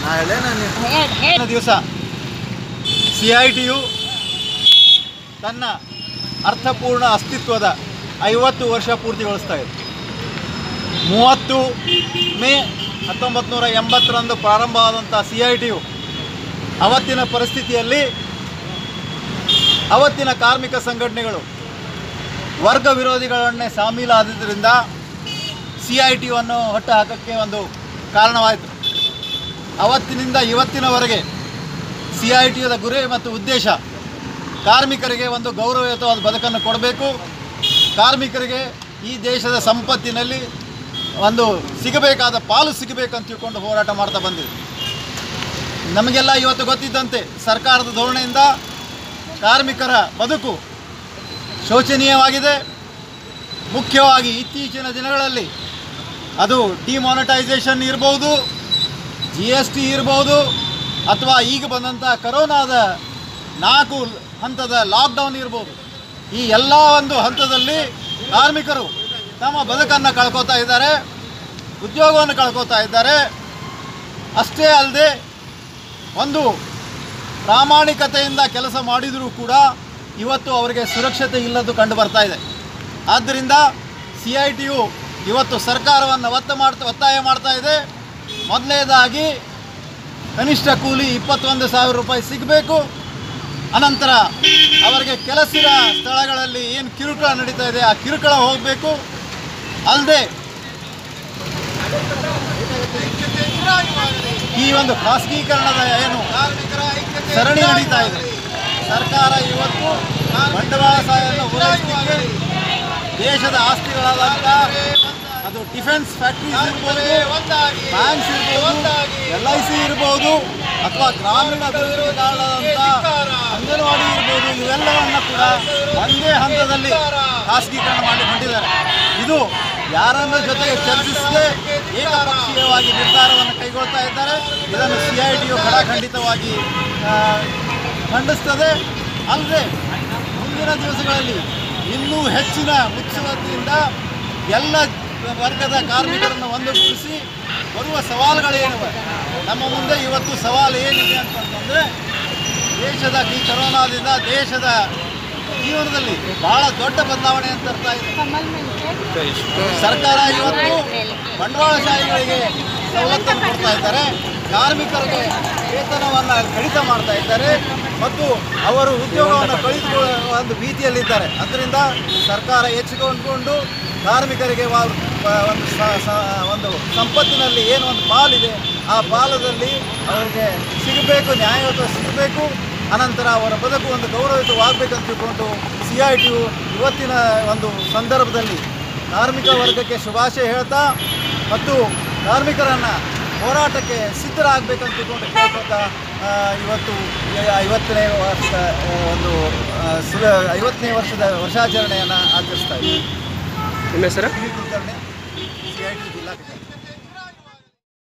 ನಾ ಹೇಳೇ ನಾನು ಹೇಳಿ ಹೇಳಿ ದಿವಸ ಸಿ ಐ ಟಿಯು ತನ್ನ ಅರ್ಥಪೂರ್ಣ ಅಸ್ತಿತ್ವದ ಐವತ್ತು ವರ್ಷ ಪೂರ್ತಿಗೊಳಿಸ್ತಾ ಇದೆ ಮೂವತ್ತು ಮೇ ಹತ್ತೊಂಬತ್ತು ನೂರ ಎಂಬತ್ತರಂದು ಪ್ರಾರಂಭವಾದಂಥ ಸಿ ಐ ಟಿಯು ಅವತ್ತಿನ ಪರಿಸ್ಥಿತಿಯಲ್ಲಿ ಅವತ್ತಿನ ಕಾರ್ಮಿಕ ಸಂಘಟನೆಗಳು ವರ್ಗ ವಿರೋಧಿಗಳನ್ನೇ ಶಾಮೀಲಾದ್ದರಿಂದ ಸಿ ಐ ಟಿ ಯನ್ನು ಹೊಟ್ಟು ಹಾಕೋಕ್ಕೆ ಒಂದು ಕಾರಣವಾಯಿತು ಅವತ್ತಿನಿಂದ ಇವತ್ತಿನವರೆಗೆ ಸಿ ಐ ಟಿಯದ ಗುರಿ ಮತ್ತು ಉದ್ದೇಶ ಕಾರ್ಮಿಕರಿಗೆ ಒಂದು ಗೌರವಯುತವಾದ ಬದುಕನ್ನು ಕೊಡಬೇಕು ಕಾರ್ಮಿಕರಿಗೆ ಈ ದೇಶದ ಸಂಪತ್ತಿನಲ್ಲಿ ಒಂದು ಸಿಗಬೇಕಾದ ಪಾಲು ಸಿಗಬೇಕಂತ ತಿಳ್ಕೊಂಡು ಹೋರಾಟ ಮಾಡ್ತಾ ಬಂದಿದೆ ನಮಗೆಲ್ಲ ಇವತ್ತು ಗೊತ್ತಿದ್ದಂತೆ ಸರ್ಕಾರದ ಧೋರಣೆಯಿಂದ ಕಾರ್ಮಿಕರ ಬದುಕು ಶೋಚನೀಯವಾಗಿದೆ ಮುಖ್ಯವಾಗಿ ಇತ್ತೀಚಿನ ದಿನಗಳಲ್ಲಿ ಅದು ಡಿಮಾನಿಟೈಸೇಷನ್ ಇರ್ಬೋದು ಜಿ ಎಸ್ ಟಿ ಇರ್ಬೋದು ಅಥವಾ ಈಗ ಬಂದಂಥ ಕರೋನಾದ ನಾಲ್ಕು ಹಂತದ ಲಾಕ್ಡೌನ್ ಇರ್ಬೋದು ಈ ಎಲ್ಲ ಒಂದು ಹಂತದಲ್ಲಿ ಕಾರ್ಮಿಕರು ತಮ್ಮ ಬದುಕನ್ನು ಕಳ್ಕೊತಾ ಇದ್ದಾರೆ ಉದ್ಯೋಗವನ್ನು ಕಳ್ಕೊತಾ ಇದ್ದಾರೆ ಅಷ್ಟೇ ಅಲ್ಲದೆ ಒಂದು ಪ್ರಾಮಾಣಿಕತೆಯಿಂದ ಕೆಲಸ ಮಾಡಿದರೂ ಕೂಡ ಇವತ್ತು ಅವರಿಗೆ ಸುರಕ್ಷತೆ ಇಲ್ಲದ್ದು ಕಂಡು ಬರ್ತಾ ಇದೆ ಆದ್ದರಿಂದ ಸಿ ಐ ಟಿಯು ಇವತ್ತು ಸರ್ಕಾರವನ್ನು ಒತ್ತ ಮಾಡ್ತಾ ಒತ್ತಾಯ ಮಾಡ್ತಾ ಇದೆ ಮೊದಲನೇದಾಗಿ ಕನಿಷ್ಠ ಕೂಲಿ ಇಪ್ಪತ್ತೊಂದು ಸಾವಿರ ರೂಪಾಯಿ ಸಿಗಬೇಕು ಅನಂತರ ಅವರಿಗೆ ಕೆಲಸದ ಸ್ಥಳಗಳಲ್ಲಿ ಏನು ಕಿರುಕುಳ ನಡೀತಾ ಇದೆ ಆ ಕಿರುಕುಳ ಹೋಗಬೇಕು ಅಲ್ಲದೆ ಈ ಒಂದು ಖಾಸಗೀಕರಣದ ಏನು ಸರಣಿ ನಡೀತಾ ಇದೆ ಸರ್ಕಾರ ಇವತ್ತು ಬಂಡವಾಳ ಸಹಾಯವನ್ನು ಪೂರೈಸಲಿಕ್ಕೆ ದೇಶದ ಆಸ್ತಿಗಳಾದಂಥ ಅದು ಡಿಫೆನ್ಸ್ ಫ್ಯಾಕ್ಟ್ರೀಸ್ ಇರ್ಬೋದು ಬ್ಯಾಂಕ್ಸ್ ಇರ್ಬೋದು ಎಲ್ ಐ ಸಿ ಇರ್ಬೋದು ಅಥವಾ ಗ್ರಾಮೀಣ ಅಭಿವೃದ್ಧಿ ಕಾರಣದಂಥ ಅಂಗನವಾಡಿ ಇರ್ಬೋದು ಇವೆಲ್ಲವನ್ನ ಕೂಡ ಒಂದೇ ಹಂತದಲ್ಲಿ ಖಾಸಗೀಕರಣ ಮಾಡಿಕೊಂಡಿದ್ದಾರೆ ಇದು ಯಾರನ್ನ ಜೊತೆಗೆ ಚರ್ಚಿಸದೆ ಏಕಪಕ್ಷೀಯವಾಗಿ ನಿರ್ಧಾರವನ್ನು ಕೈಗೊಳ್ತಾ ಇದ್ದಾರೆ ಇದನ್ನು ಸಿ ಐ ಟಿಯು ಖಡಾಖಂಡಿತವಾಗಿ ಆ, ಖಂಡಿಸ್ತದೆ ಅಲ್ಲದೆ ಮುಂದಿನ ದಿವಸಗಳಲ್ಲಿ ಇನ್ನೂ ಹೆಚ್ಚಿನ ಮುಚ್ಚುವತಿಯಿಂದ ಎಲ್ಲ ವರ್ಗದ ಕಾರ್ಮಿಕರನ್ನು ಒಂದುಗೂಡಿಸಿ ಬರುವ ಸವಾಲುಗಳೇನಿವೆ ನಮ್ಮ ಮುಂದೆ ಇವತ್ತು ಸವಾಲು ಏನಿದೆ ಅಂತಂತಂದರೆ ದೇಶದ ಈ ಕರೋನಾದಿಂದ ದೇಶದ ಜೀವನದಲ್ಲಿ ಬಹಳ ದೊಡ್ಡ ಬದಲಾವಣೆ ಅಂತ ತರ್ತಾ ಇದೆ ಕಮಲ್ ಮೇಲೆ ಸರ್ಕಾರ ಇವತ್ತು ಬಂಡವಾಳಶಾಹಿಗಳಿಗೆ ಸವಲತ್ತನ್ನು ಕೊಡ್ತಾ ಇದ್ದಾರೆ ಕಾರ್ಮಿಕರಿಗೆ ವೇತನವನ್ನು ಕಡಿತ ಮಾಡ್ತಾ ಇದ್ದಾರೆ ಮತ್ತು ಅವರು ಉದ್ಯೋಗವನ್ನು ಕಳೆದುಕೊಳ್ಳುವ ಒಂದು ಭೀತಿಯಲ್ಲಿದ್ದಾರೆ ಅದರಿಂದ ಸರ್ಕಾರ ಎಚ್ಚೆತ್ತುಕೊಂಡು ಕಾರ್ಮಿಕರಿಗೆ ವ- ವ- ಒಂದು ಸ- ಸ- ಒಂದು ಸಂಪತ್ತಿನಲ್ಲಿ ಏನು ಒಂದು ಪಾಲಿದೆ ಆ ಪಾಲದಲ್ಲಿ ಅವರಿಗೆ ಸಿಗಬೇಕು ನ್ಯಾಯಯುತ ಸಿಗಬೇಕು ಅನಂತರ ಅವರ ಬದುಕು ಒಂದು ಗೌರವಿತವಾಗಬೇಕಂತ ತಿಳ್ಕೊಂಡು ಸಿ ಐ ಟಿ ಇವತ್ತಿನ ಒಂದು ಸಂದರ್ಭದಲ್ಲಿ ಕಾರ್ಮಿಕ ವರ್ಗಕ್ಕೆ ಶುಭಾಶಯ ಹೇಳ್ತಾ ಮತ್ತು ಕಾರ್ಮಿಕರನ್ನು ಹೋರಾಟಕ್ಕೆ ಸಿದ್ಧರಾಗಬೇಕಂತ ತಿಳ್ಕೊಂಡು ಕೇಳ್ಕೊತಾ ಆ, ಇವತ್ತು ಈ ಐವತ್ತನೇ ವರ್ಷ ಆ, ಒಂದು ಆ, ಸುಲ ಐವತ್ತನೇ ವರ್ಷದ ವರ್ಷಾಚರಣೆಯನ್ನು ಆಚರಿಸ್ತಾ ಇದ್ದೀವಿ ನಿಮ್ಮ ಹೆಸರು ಶ್ರೀ ಕುಲಕರ್ಣಿ